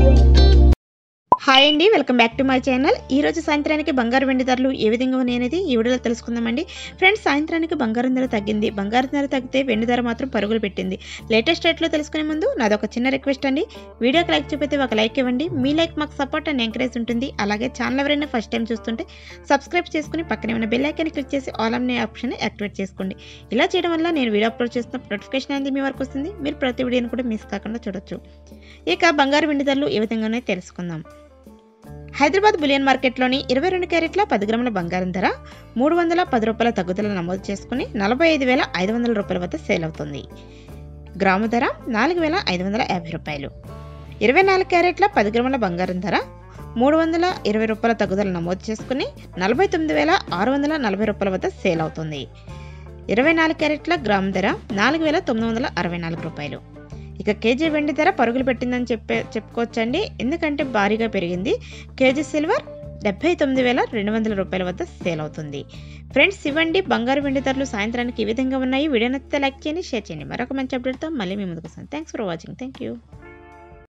hi అండి welcome back to my channel ఈ రోజు సాయంత్రానికి బంగారు వెండి ధరలు ఏ విధంగా ఉన్నాయి అనేది ఈ వీడియోలో తెలుసుకుందామండి ఫ్రెండ్స్ సాయంత్రానికి బంగారం ధర తగ్గింది బంగారం ధర తగ్గితే వెండి ధర మాత్రం పరుగులు పెట్టింది లేటెస్ట్ రేట్లో తెలుసుకునే ముందు నాది ఒక చిన్న రిక్వెస్ట్ అండి వీడియోకి లైక్ చూపితే ఒక లైక్ ఇవ్వండి మీ లైక్ మాకు సపోర్ట్ అండ్ ఎంకరేజ్ ఉంటుంది అలాగే ఛానల్ ఎవరైనా ఫస్ట్ టైం చూస్తుంటే సబ్స్క్రైబ్ చేసుకుని పక్కనే ఉన్న బెల్ ఐకాన్ క్లిక్ చేసి ఆల్ అనే ఆప్షన్ యాక్టివేట్ చేసుకోండి ఇలా చేయడం వల్ల నేను వీడియో అప్లోడ్ చేస్తున్న నోటిఫికేషన్ అనేది మీ వరకు వస్తుంది మీరు ప్రతి వీడియోని కూడా మిస్ కాకుండా చూడొచ్చు ఇక బంగారు వెండి ధరలు ఏ విధంగానే తెలుసుకుందాం హైదరాబాద్ బులియన్ మార్కెట్లోని ఇరవై రెండు క్యారెట్ల పది గ్రాముల బంగారం ధర మూడు వందల పది రూపాయల తగ్గుదల నమోదు చేసుకుని నలభై ఐదు వేల ఐదు వందల రూపాయల వద్ద సేల్ అవుతుంది గ్రాము ధర నాలుగు వేల ఐదు వందల యాభై రూపాయలు ఇరవై నాలుగు క్యారెట్ల పది గ్రాముల బంగారం ధర మూడు వందల ఇరవై రూపాయల తగ్గుదల నమోదు చేసుకుని నలభై తొమ్మిది వేల ఆరు వందల నలభై రూపాయల వద్ద సేల్ అవుతుంది ఇరవై నాలుగు క్యారెట్ల గ్రామ్ ధర నాలుగు వేల తొమ్మిది వందల అరవై నాలుగు రూపాయలు ఇక కేజీ వెండి ధర పరుగులు పెట్టిందని చెప్పే చెప్పుకోవచ్చండి ఎందుకంటే భారీగా పెరిగింది కేజీ సిల్వర్ డెబ్బై తొమ్మిది వేల రెండు వందల రూపాయల వద్ద సేల్ అవుతుంది ఫ్రెండ్స్ ఇవ్వండి బంగారు వెండి ధరలు సాయంత్రానికి ఈ విధంగా ఉన్నాయి వీడియో నచ్చితే లైక్ చేయండి షేర్ చేయండి మరొక మంచి అప్డేట్తో మళ్ళీ మీ ముందుకు వస్తాను thanks for watching thank you